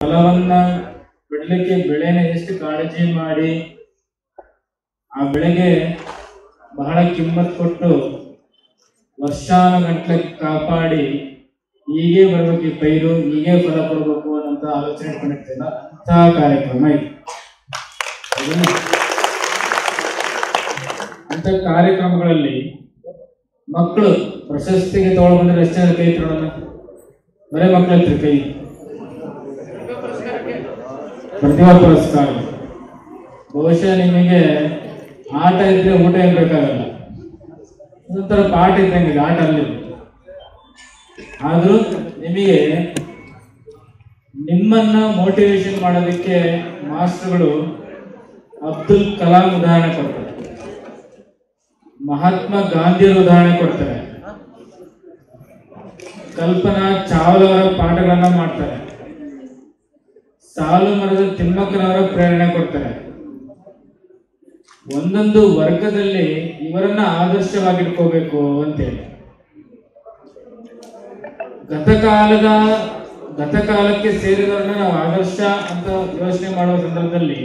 ಫಲವನ್ನ ಬಿಡ್ಲಿಕ್ಕೆ ಬೆಳೆನ ಎಷ್ಟು ಕಾಳಜಿ ಮಾಡಿ ಆ ಬೆಳೆಗೆ ಬಹಳ ಕಿಮ್ಮತ್ ಕೊಟ್ಟು ವರ್ಷಾನುಗಟ್ಲೆ ಕಾಪಾಡಿ ಹೀಗೆ ಬರ್ಬೇಕು ಈ ಪೈರು ಹೀಗೆ ಫಲ ಕೊಡಬೇಕು ಅನ್ನೋಂಥ ಆಲೋಚನೆ ಇಟ್ಕೊಂಡಿರ್ತಿಲ್ಲ ಅಂತಹ ಕಾರ್ಯಕ್ರಮ ಇದು ಹೌದಾ? ಅಂತ ಕಾರ್ಯಕ್ರಮಗಳಲ್ಲಿ ಮಕ್ಕಳು ಪ್ರಶಸ್ತಿಗೆ ತಗೊಳ್ ಬಂದ್ರೆ ಎಷ್ಟು ಜನ ಕೈ ನೋಡೋಣ ಬರೇ ಮಕ್ಕಳ ಹತ್ರ ಕೈ ಪ್ರತಿಭಾ ಪುರಸ್ಕಾರ ಬಹುಶಃ ನಿಮಗೆ ಆಟ ಇದ್ರೆ ಊಟ ಏನ್ ಬೇಕಾಗಲ್ಲ ಒಂಥರ ಪಾಠ ಇದ್ದಂಗೆ ಇದೆ, ಆಟ ಅಲ್ಲಿ ಆದ್ರೂ ನಿಮಗೆ ನಿಮ್ಮನ್ನ ಮೋಟಿವೇಶನ್ ಮಾಡೋದಕ್ಕೆ ಮಾಸ್ಟರ್ಗಳು ಅಬ್ದುಲ್ ಕಲಾಂ ಉದಾಹರಣೆ ಕೊಡ್ತಾರೆ ಮಹಾತ್ಮ ಗಾಂಧಿಯರ ಉದಾಹರಣೆ ಕೊಡ್ತಾರೆ ಕಲ್ಪನಾ ಚಾವ್ಲಾ ಅವರ ಪಾಠಗಳನ್ನ ಮಾಡ್ತಾರೆ ಸಾಲು ಮರದ ತಿಮ್ಮಕ್ಕನವರ ಪ್ರೇರಣೆ ಕೊಡ್ತಾರೆ ಒಂದೊಂದು ವರ್ಗದಲ್ಲಿ ಇವರನ್ನ ಆದರ್ಶವಾಗಿಟ್ಕೋಬೇಕು ಅಂತೇಳಿ ಗತಕಾಲದ ಗತಕಾಲಕ್ಕೆ ಸೇರಿದವರನ್ನ ನಾವು ಆದರ್ಶ ಅಂತ ಯೋಚನೆ ಮಾಡುವ ಸಂದರ್ಭದಲ್ಲಿ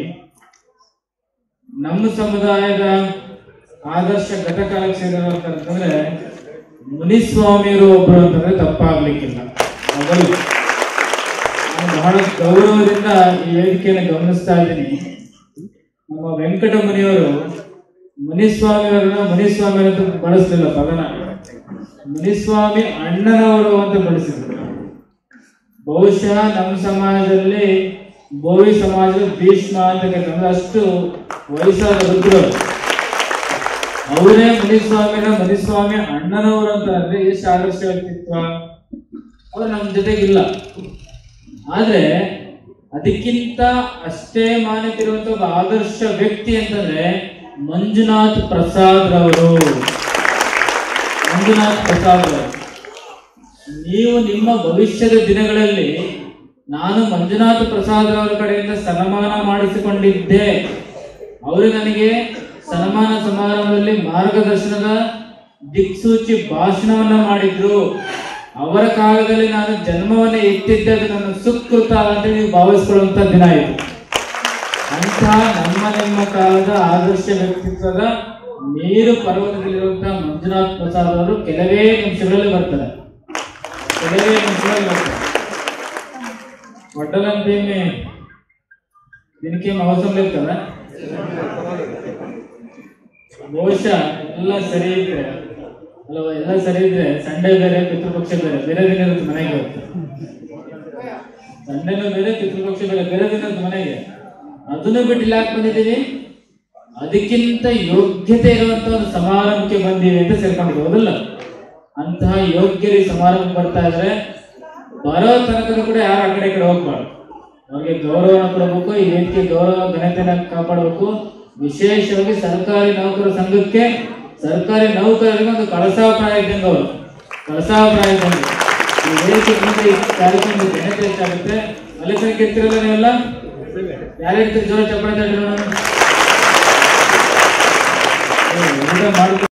ನಮ್ಮ ಸಮುದಾಯದ ಆದರ್ಶ ಗತಕಾಲಕ್ಕೆ ಸೇರಿದವರು ಅಂತಂದ್ರೆ ಮುನಿಸ್ವಾಮಿಯರು ಒಬ್ರು ಅಂತಂದ್ರೆ ತಪ್ಪಾಗ್ಲಿಕ್ಕಿಲ್ಲ ಮೊದಲು ನಾನು ಬಹಳ ಗೌರವದಿಂದ ಈ ವೇದಿಕೆಯನ್ನು ಗಮನಿಸ್ತಾ ಇದ್ದೀನಿ ನಮ್ಮ ವೆಂಕಟ ಮುನಿಯವರು ಮುನಿಸ್ವಾಮಿಯವರನ್ನ ಮುನಿಸ್ವಾಮಿ ಅಂತ ಬಳಸಲಿಲ್ಲ ಪದನ ಮುನಿಸ್ವಾಮಿ ಅಣ್ಣನವರು ಅಂತ ಬಳಸಿದ್ರು ಬಹುಶಃ ನಮ್ಮ ಸಮಾಜದಲ್ಲಿ ಬೋವಿ ಸಮಾಜದ ಭೀಷ್ಮ ಅಂತ ಕರೀತಾರೆ ಅಷ್ಟು ವಯಸ್ಸಾದ ವೃದ್ಧರು ಅವರೇ ಮುನಿಸ್ವಾಮಿನ ಮುನಿಸ್ವಾಮಿ ಅಣ್ಣನವರು ಅಂತ ಅಂದ್ರೆ ಎಷ್ಟು ಆದರ್ಶ ವ್ಯಕ್ತಿತ್ವ ಅವ್ರು ನಮ್ಮ ಜೊತೆಗಿಲ್ಲ ಆದ್ರೆ ಅದಕ್ಕಿಂತ ಅಷ್ಟೇ ಮಾನ್ಯತೆ ಇರುವಂತ ಒಬ್ಬ ಆದರ್ಶ ವ್ಯಕ್ತಿ ಅಂತಂದ್ರೆ ಮಂಜುನಾಥ್ ಪ್ರಸಾದ್ ರವರು ಮಂಜುನಾಥ್ ಪ್ರಸಾದ್ ರವರು ನೀವು ನಿಮ್ಮ ಭವಿಷ್ಯದ ದಿನಗಳಲ್ಲಿ ನಾನು ಮಂಜುನಾಥ ಪ್ರಸಾದ್ ರವರ ಕಡೆಯಿಂದ ಸನ್ಮಾನ ಮಾಡಿಸಿಕೊಂಡಿದ್ದೆ ಅವರು ನನಗೆ ಸನ್ಮಾನ ಸಮಾರಂಭದಲ್ಲಿ ಮಾರ್ಗದರ್ಶನದ ದಿಕ್ಸೂಚಿ ಭಾಷಣವನ್ನ ಮಾಡಿದ್ರು ಅವರ ಕಾಲದಲ್ಲಿ ನಾನು ಜನ್ಮವನ್ನ ಎತ್ತಿದ್ದೆ ಅದು ನನ್ನ ಸುಕೃತ ಅಂತ ನೀವು ಭಾವಿಸ್ಕೊಳ್ಳುವಂತ ದಿನ ಇದು ಅಂತ ನಮ್ಮ ನಿಮ್ಮ ಕಾಲದ ಆದರ್ಶ ವ್ಯಕ್ತಿತ್ವದ ನೀರು ಪರ್ವತದಲ್ಲಿರುವಂತಹ ಮಂಜುನಾಥ್ ಪ್ರಸಾದ್ ಅವರು ಕೆಲವೇ ನಿಮಿಷಗಳಲ್ಲಿ ಬರ್ತಾರೆ ಕೆಲವೇ ನಿಮಿಷಗಳಲ್ಲಿ ಬರ್ತಾರೆ ಒಡ್ಡಲಂತೇನೆ ದಿನಕ್ಕೆ ಅವಸರ ಇರ್ತದ ಬಹುಶಃ ಎಲ್ಲ ಸರಿ ಇದ್ರೆ ಅಲ್ವಾ ಎಲ್ಲ ಸರಿ ಇದ್ರೆ ಸಂಡೇ ಬೇರೆ ಪಿತೃಪಕ್ಷ ಬೇರೆ ಬೇರೆ ದಿನ ಇರುತ್ತೆ ಮನೆಗೆ ಇವತ್ತು ಸಂಡೇನೂ ಬೇರೆ ಪಿತೃಪಕ್ಷ ಬೇರೆ ಬೇರೆ ದಿನ ಇರುತ್ತೆ ಮನೆಗೆ ಅದನ್ನು ಬಿಟ್ಟು ಇಲ್ಲಿ ಯಾಕೆ ಬಂದಿದ್ದೀವಿ ಅದಕ್ಕಿಂತ ಯೋಗ್ಯತೆ ಇರುವಂತ ಒಂದು ಸಮಾರಂಭಕ್ಕೆ ಬಂದೀವಿ ಅಂತ ಸೇರ್ಕೊಂಡಿದ್ದೀವಿ ಹೌದಲ್ಲ ಅಂತಹ ಯೋಗ್ಯರು ಈ ಸಮಾರಂಭಕ್ಕೆ ಬರ್ತಾ ಇದ್ರೆ ಬರೋ ತನಕ ಕೂಡ ಯಾರು ಆ ಕಡೆ ಈ ಕಡೆ ಹೋಗ್ಬಾರ್ದು ಅವ್ರಿಗೆ ಗೌರವನ ಕೊಡಬೇಕು ಈ ವೇದಿಕೆ ಗೌರವ ಘನತೆನ ಕಾಪಾಡಬೇಕು ವಿಶೇಷವಾಗಿ ಸರ್ಕಾರಿ ನೌಕರ ಸಂಘಕ್ಕೆ ಸರ್ಕಾರಿ ನೌಕರರಿಗೆ ಒಂದು ಕಳಸಾಪ್ರಾಯ ಇದ್ದಂಗೆ ಅವರು ಕಳಸಾಪ್ರಾಯ ಇದ್ದಂಗೆ ಈ ವೇದಿಕೆ ಮುಂದೆ ಈ ಕಾರ್ಯಕ್ರಮದ ಘನತೆ ಹೆಚ್ಚಾಗುತ್ತೆ ಅಲ್ಲಿ ತನಕ ಇರ್ತಿರಲ್ಲ ನೀವೆಲ್ಲ ಯಾರು ಇರ್ತೀರಿ ಜೋರ ಚಪ್ಪಳೆ ತಟ್ಟಿ ನೋಡೋಣ. ಏ, ಊಟ ಮಾಡ್ಕೊಂಡು